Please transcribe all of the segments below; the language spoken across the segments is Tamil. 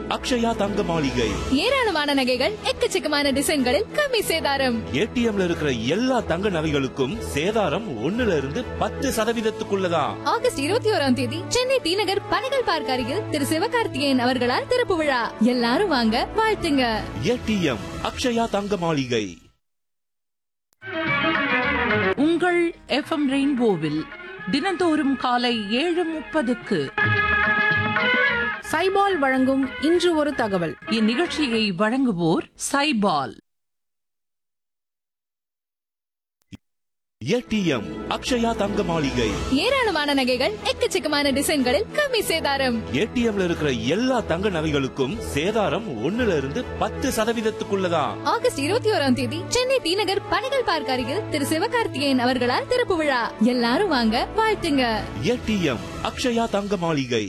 அக்ஷயா தங்க மாளிகை ஏராளமான நகைகள் எக்கச்சக்கமான டிசைன்களில் கம்மி சேதாரம் ஏடிஎம்ல இருக்கிற எல்லா தங்க நகைகளுக்கும் சேதாரம் ஒண்ணுல இருந்து பத்து சதவீதத்துக்குள்ளதான் ஆகஸ்ட் இருபத்தி ஓராம் தேதி சென்னை தி நகர் பனகல் பார்க் அருகில் திரு சிவகார்த்திகேயன் அவர்களால் திறப்பு விழா எல்லாரும் வாங்க வாழ்த்துங்க ஏடிஎம் அக்ஷயா தங்க மாளிகை உங்கள் எஃப்எம் ரெயின்போவில் தினந்தோறும் காலை ஏழு முப்பதுக்கு சைபால் வழங்கும் இன்று ஒரு தகவல் இந்நிகழ்ச்சியை வழங்குவோர் சைபால் ஏடிஎம் அக்ஷயா தங்க மாளிகை ஏராளமான நகைகள் எக்கச்சக்கமான டிசைன்களில் கம்மி சேதாரம் ஏடிஎம்ல இருக்கிற எல்லா தங்க நகைகளுக்கும் சேதாரம் ஒண்ணுல இருந்து பத்து சதவீதத்துக்குள்ளதான் ஆகஸ்ட் இருபத்தி ஓராம் தேதி சென்னை தி நகர் பனகல் பார்க் அருகில் திரு சிவகார்த்திகேயன் அவர்களால் திறப்பு விழா எல்லாரும் வாங்க வாழ்த்துங்க ஏடிஎம் அக்ஷயா தங்க மாளிகை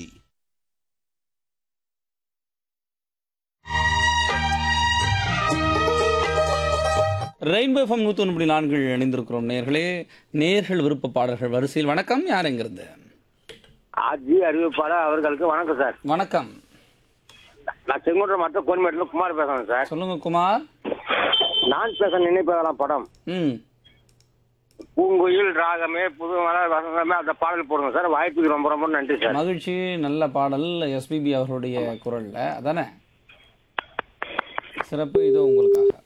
ரெயின்போ எஃப்எம் நூற்றி ஒன்று நான்கில் இணைந்திருக்கிறோம் நேர்களே நேர்கள் விருப்ப பாடல்கள் வரிசையில் வணக்கம் யார் எங்கிருந்து ஆட்சி அறிவிப்பாளர் அவர்களுக்கு வணக்கம் சார் வணக்கம் நான் செங்குன்றம் மற்றும் கோன்மேட்டில் குமார் பேசுறேன் சார் சொல்லுங்க குமார் நான் பேச நினைப்பதெல்லாம் படம் ம் பூங்குயில் ராகமே புது மலர் வசந்தமே அந்த பாடல் போடுங்க சார் வாய்ப்புக்கு ரொம்ப ரொம்ப நன்றி சார் மகிழ்ச்சி நல்ல பாடல் எஸ்பிபி அவர்களுடைய குரல்ல அதானே சிறப்பு இதோ உங்களுக்காக